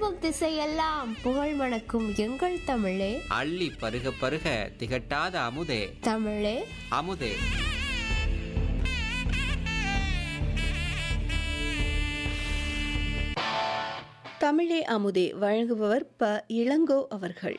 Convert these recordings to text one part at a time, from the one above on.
போகும் திசையெல்லாம் புகழ் மணக்கும் எங்கள் தமிழே அள்ளி பருக பருக திகட்டாத அமுதே தமிழே அமுதே தமிழே அமுதே வழங்குபவர் ப இளங்கோ அவர்கள்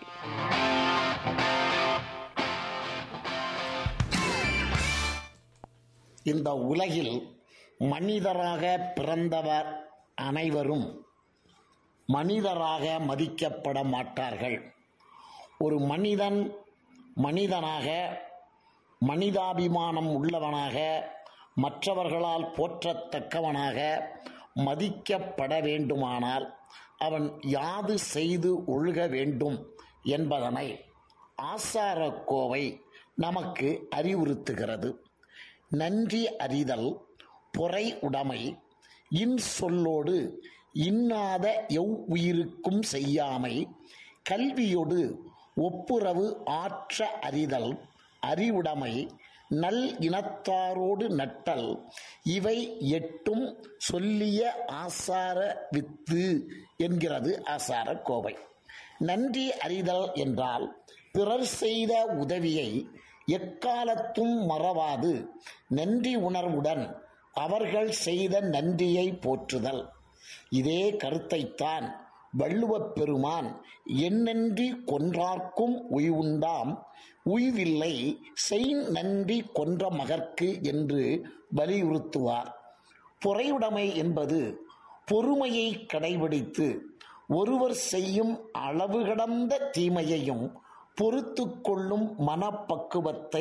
இந்த உலகில் மனிதராக பிறந்தவர் அனைவரும் மனிதராக மதிக்கப்பட மாட்டார்கள் ஒரு மனிதன் மனிதனாக மனிதாபிமானம் உள்ளவனாக மற்றவர்களால் போற்றத்தக்கவனாக மதிக்கப்பட வேண்டுமானால் அவன் யாது செய்து ஒழுக வேண்டும் என்பதனை ஆசாரக்கோவை நமக்கு அறிவுறுத்துகிறது நன்றி அறிதல் பொறை உடைமை இன்சொல்லோடு இன்னாத எவ் உயிருக்கும் செய்யாமை கல்வியொடு ஒப்புரவு ஆற்ற அறிதல் அறிவுடைமை நல் இனத்தாரோடு நட்டல் இவை எட்டும் சொல்லிய ஆசார வித்து என்கிறது ஆசார கோவை நன்றி அறிதல் என்றால் பிறர் செய்த உதவியை எக்காலத்தும் மறவாது நன்றி உணர்வுடன் அவர்கள் செய்த நன்றியை போற்றுதல் இதே கருத்தைத்தான் வள்ளுவப் பெருமான் என்னன்றி கொன்றார்க்கும் உய்வுண்டாம் உய்வில்லை செய் நன்றி கொன்ற மகற்கு என்று வலியுறுத்துவார் பொறையுடைமை என்பது பொறுமையை கடைபிடித்து ஒருவர் செய்யும் அளவு கடந்த தீமையையும் பொறுத்து கொள்ளும் மனப்பக்குவத்தை